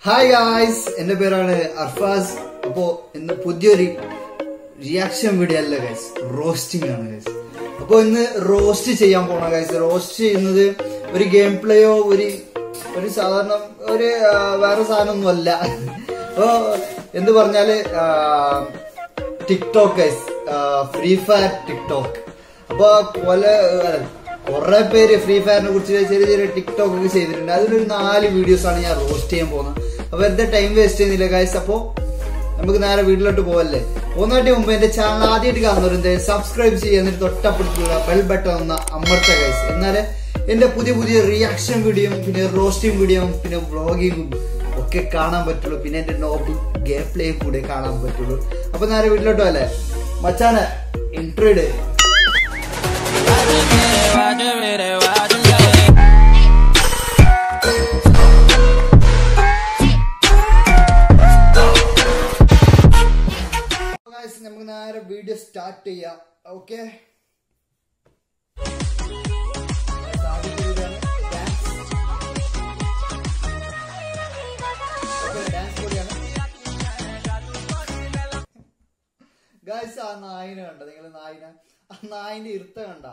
Hi guys എന്റെ പേരാണ് അർഫാസ് അപ്പോ ഇന്ന് പുതിയൊരു റിയാക്ഷൻ വീഡിയോ അല്ല ഗൈസ് റോസ്റ്റിംഗ് ആണ് ഗൈസ് അപ്പൊ ഇന്ന് റോസ്റ്റ് ചെയ്യാൻ പോണ ഗൈസ് റോസ്റ്റ് ചെയ്യുന്നത് ഒരു ഗെയിം പ്ലേയോ ഒരു ഒരു സാധാരണ ഒരു ആ, വേറെ സാധനമൊന്നും അല്ല അപ്പോ എന്ത് പറഞ്ഞാല് TikTok guys Free Fire TikTok അപ്പൊ പല കുറെ പേര് ഫ്രീ ഫയറിനെ കുറിച്ച് ചെറിയ ചെറിയ ടിക്ടോക്ക് ഒക്കെ ചെയ്തിട്ടുണ്ട് അതിലൊരു നാല് വീഡിയോസ് ആണ് ഞാൻ റോസ്റ്റ് ചെയ്യാൻ പോകുന്നത് അപ്പൊ വെറുതെ ടൈം വേസ്റ്റ് ചെയ്യുന്നില്ല ഗൈസ് അപ്പോ നമുക്ക് നേരെ വീട്ടിലോട്ട് പോവല്ലേ പോകുന്നതിന്റെ മുമ്പ് എന്റെ ചാനൽ ആദ്യമായിട്ട് കാണുന്നവരുണ്ട് സബ്സ്ക്രൈബ് ചെയ്യുക എന്നിട്ട് തൊട്ടപ്പുറത്തുള്ള ബെൽ ബട്ടൺ ഒന്ന് അമർത്ത ഗൈസ് എന്നാല് എന്റെ പുതിയ പുതിയ റിയാക്ഷൻ വീഡിയോയും പിന്നെ റോസ്റ്റിംഗ് വീഡിയോയും പിന്നെ വ്ളോഗിങ്ങും ഒക്കെ കാണാൻ പറ്റുള്ളൂ പിന്നെ എന്റെ നോബ് ഗെയിം പ്ലേയും കൂടെ കാണാൻ പറ്റുള്ളൂ അപ്പൊ നേരെ വീട്ടിലോട്ടോ അല്ലേ മച്ചാനെ ഇൻട്രോഡ് Guys, നമുക്ക് നേരെ വീഡിയോ സ്റ്റാർട്ട് ചെയ്യാം ഓക്കെ ഗായ്സ് ആ നായിനെ കണ്ട നിങ്ങൾ നായിനെ ആ നായിന്റെ ഇരുത്ത കണ്ട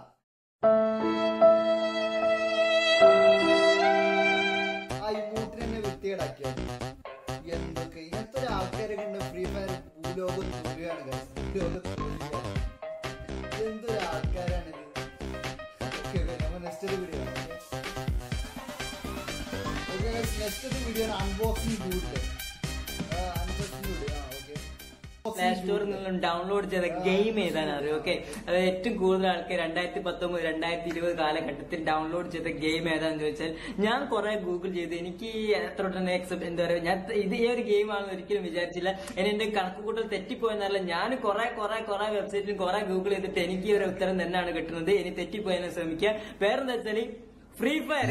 ആ ഇമോട്ടിനെ തന്നെ വൃത്തികേടാക്കിയ എന്തൊക്കെ ഇങ്ങനത്തെ ഒരു ആൾക്കാരെ കണ്ട് ഫ്രീ ഫയർ ഭൂലോകം തുകയാണ് guys. ഭൂലോകം തുകയാണ്. എന്തൊരു ആൾക്കാരാണിത് ഓക്കെ നമ്മൾ next video okay next video unboxing video unboxing video ആ ഓക്കെ പ്ലേ സ്റ്റോറിൽ നിന്നും ഡൗൺലോഡ് ചെയ്ത ഗെയിം ഏതാണ് അറിയോ ഓക്കെ അത് ഏറ്റവും കൂടുതൽ ആൾക്കാർ രണ്ടായിരത്തി പത്തൊമ്പത് രണ്ടായിരത്തി ഇരുപത് കാലഘട്ടത്തിൽ ഡൗൺലോഡ് ചെയ്ത ഗെയിം ഏതാന്ന് ചോദിച്ചാൽ ഞാൻ കുറെ ഗൂഗിൾ ചെയ്ത് എനിക്ക് എത്ര തന്നെ എക്സെപ്റ്റ് എന്താ പറയുക ഞാൻ ഇത് ഈ ഒരു ഗെയിം ആണെന്ന് ഒരിക്കലും വിചാരിച്ചില്ല ഇനി എന്റെ കണക്കുകൂട്ടൽ തെറ്റിപ്പോയെന്നല്ല ഞാൻ കുറെ കുറെ കുറെ വെബ്സൈറ്റിലും കുറെ ഗൂഗിൾ ചെയ്തിട്ട് എനിക്ക് ഈ ഒരു ഉത്തരം തന്നെയാണ് കിട്ടുന്നത് ഇനി തെറ്റിപ്പോയെന്ന് ശ്രമിക്കുക പേരെന്താ വെച്ചാൽ Free Fire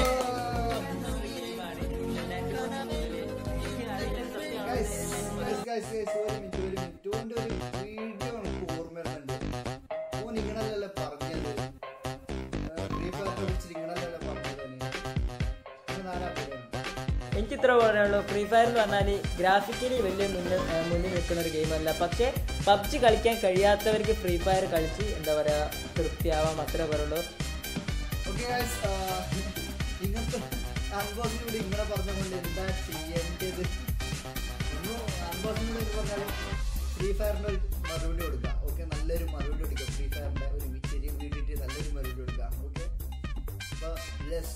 guys guys guys guys ഒരു മിനിറ്റ് ഒരു മിനിറ്റ് ഓന്റെ ഒരു വീഡിയോ എനിക്ക് ഓർമ്മ വരുന്നുണ്ട് ഓൻ ഇങ്ങനല്ലല്ലോ പറഞ്ഞത് ഫ്രീ ഫയറിനെ കുറിച്ച് ഇങ്ങനല്ലല്ലോ പറഞ്ഞത് ഓന് നാലാ പേരാണ് എനിക്ക് ഇത്ര പറയാനുള്ളൂ ഫ്രീ ഫയർ എന്ന് പറഞ്ഞാൽ ഗ്രാഫിക്കലി വലിയ മുന്നിൽ ആ, മുന്നിൽ നിൽക്കുന്ന ഒരു ഗെയിമല്ല പക്ഷേ പബ്ജി കളിക്കാൻ കഴിയാത്തവർക്ക് ഫ്രീ ഫയർ കളിച്ച് എന്താ പറയാ തൃപ്തിയാവാം അത്രേ പറയുള്ളൂ ഓക്കെ ഗൈസ് ഇങ്ങനത്തെ അൺബോക്സിംഗ് കൂടി ഇങ്ങനെ പറഞ്ഞുകൊണ്ട് എന്താ ചെയ്യേണ്ടത് അൺബോക്സിംഗ് കൂടി പറഞ്ഞാൽ ഫ്രീ ഫയറിന്റെ ഒരു മറുപടി കൊടുക്കാം ഓക്കെ നല്ലൊരു മറുപടി കൊടുക്കാം ഫ്രീ ഫയറിന്റെ ഒരു ചെറിയ വീഡിയോ ഇട്ട് നല്ലൊരു മറുപടി കൊടുക്കാം ഓക്കെ അപ്പൊ ലെസ്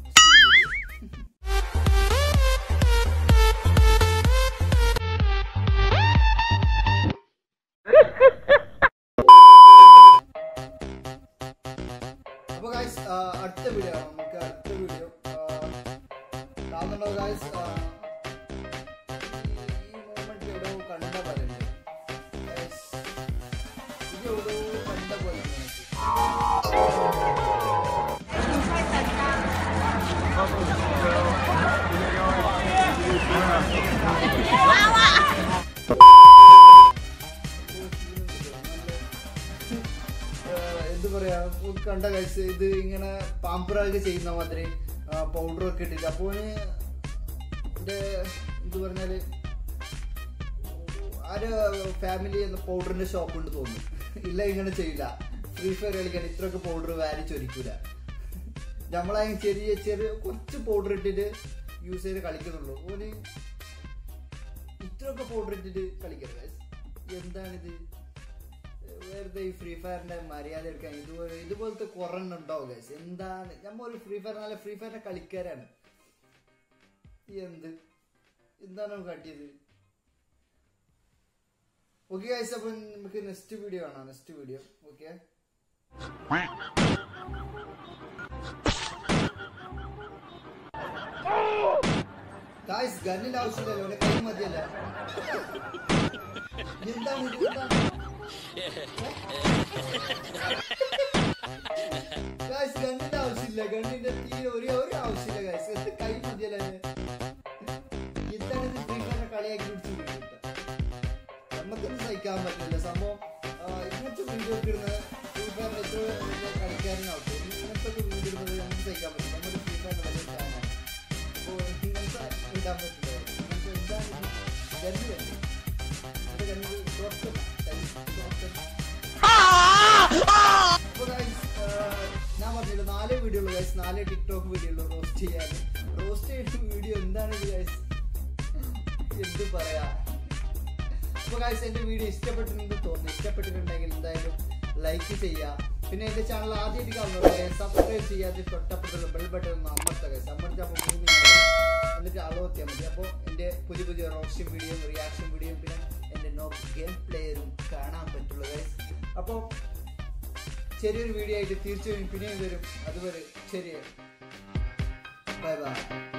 അപ്പൊ ഗൈസ് അടുത്ത വീഡിയോ നമുക്ക് അടുത്ത വീഡിയോ കാണുന്നുണ്ടോ ഗൈസ് ഈ മൂമെന്റ് എവിടെയോ കണ്ട പോലെ ഉണ്ട്. Guys, ഇത് എവിടെയോ കണ്ട പോലെ ഉണ്ട് എനിക്ക്. ഏഹ് എന്ത് പറയാ ഉം കണ്ട കഴിച്ച് ഇത് ഇങ്ങനെ പാമ്പറൊക്കെ ചെയ്യുന്ന മാതിരി പൗഡർ ഒക്കെ ഇട്ടിട്ട് അപ്പോ എന്റെ എന്ത് പറഞ്ഞാല് ആര് ഫാമിലി എന്ന പൗഡറിന്റെ ഷോപ്പ് ഉണ്ട് തോന്നുന്നു ഇല്ല ഇങ്ങനെ ചെയ്യില്ല ഫ്രീ ഫയർ കളിക്കാൻ ഇത്രയൊക്കെ പൗഡർ വാരി ചൊരിക്കൂല നമ്മളെ ചെറിയ ചെറിയ കുറച്ച് പൗഡർ ഇട്ടിട്ട് യൂസ് ചെയ്ത് കളിക്കുന്നുള്ളൂ ഓന് ഇത്രയൊക്കെ പൗഡർ ഇട്ടിട്ട് കളിക്കരുത് guys. എന്താണിത് വെറുതെ ഈ ഫ്രീ ഫയറിന്റെ മര്യാദ എടുക്കാൻ ഇതുപോലെ ഇതുപോലത്തെ കുറെണ്ണം ഉണ്ടാവും ഗൈസ് എന്താണ് നമ്മ ഒരു ഫ്രീ ഫയർ നല്ല ഫ്രീ ഫയറിന്റെ കളിക്കാരാണ് എന്ത് എന്താണ് നമുക്ക് കാട്ടിയത് ഓക്കെ ഗൈസ് അപ്പൊ നമുക്ക് നെക്സ്റ്റ് വീഡിയോ കാണാം നെക്സ്റ്റ് വീഡിയോ ഓക്കെ ഗായ്സ് ഗണ്ണിന്റെ ആവശ്യമില്ലല്ലോ ഇവിടെ കൈ മതിയല്ല എന്താണ് ഇത് എന്താണ് ഗായ്സ് ഗണ്ണിന്റെ ആവശ്യമില്ല ഗണ്ണിന്റെ തീരെ ഒരു ഒരു ആവശ്യമില്ല ഗായ്സ് എന്ത് കൈ മതിയല്ല എന്താണ് ഇത് ഫ്രീ ഫയറിനെ കളിയാക്കി പിടിച്ച് വീട്ടിട്ട് നമുക്കൊന്നും സഹിക്കാൻ പറ്റില്ല സംഭവം ആ, ഇങ്ങനത്തെ വീഡിയോ ഒക്കെ ഇടുന്ന ഫ്രീ ഫയറിന്റെ എത്ര വലിയ കളിക്കാരനാവട്ടെ ഇങ്ങനത്തെ വീഡിയോ ഇടുന്നത് നമുക്ക് സഹിക്കാൻ പറ്റില്ല നമ്മുടെ ഫ്രീ ഫയറിന്റെ വലിയ ഫാനാണ് അപ്പോൾ ഇങ്ങനത്തെ ഇടാൻ പറ്റില്ല എന്താണ് ഗണ്ണ് കണ്ടി ഇത് കണ്ടി ഡോക്ടർ ഡോക്ടർ അപ്പൊ guys, ആഹ്, ഞാൻ പറഞ്ഞില്ല നാല് വീഡിയോ ഉള്ളു ഗൈസ് നാല് ടിക്ടോക്ക് വീഡിയോ ഉള്ളു റോസ്റ്റ് ചെയ്യാൻ റോസ്റ്റ് ചെയ്ത വീഡിയോ എന്താണ് ഇത് ഗൈസ് എന്ത് പറയാ അപ്പൊ ഗൈസ് എന്റെ വീഡിയോ ഇഷ്ടപ്പെട്ടിട്ടുണ്ടെന്ന് തോന്നുന്നു ഇഷ്ടപ്പെട്ടിട്ടുണ്ടെങ്കിൽ എന്തായാലും ലൈക്ക് ചെയ്യുക പിന്നെ എന്റെ ചാനൽ ആദ്യമായിട്ട് കാണുന്നത് സബ്സ്ക്രൈബ് ചെയ്യാതെ തൊട്ടപ്പുറത്തുള്ള ബെൽ ബട്ടൺ ഒന്ന് അമർത്തുക guys. അമർത്തി അപ്പോൾ മൂന്ന് minute ആവും. എന്നിട്ട് അളവെത്തിയാൽ മതി അപ്പോൾ എന്റെ പുതിയ പുതിയ റോസ്റ്റിംഗ് വീഡിയോയും റിയാക്ഷൻ വീഡിയോയും പിന്നെ എന്റെ നോ ഗെയിം പ്ലേയറും കാണാൻ പറ്റുള്ളൂ ഗൈസ് അപ്പോൾ ചെറിയൊരു വീഡിയോ ആയിട്ട് തീർച്ചയായും പിന്നെയും വരും അതുവരെ ശരി ബൈ ബൈ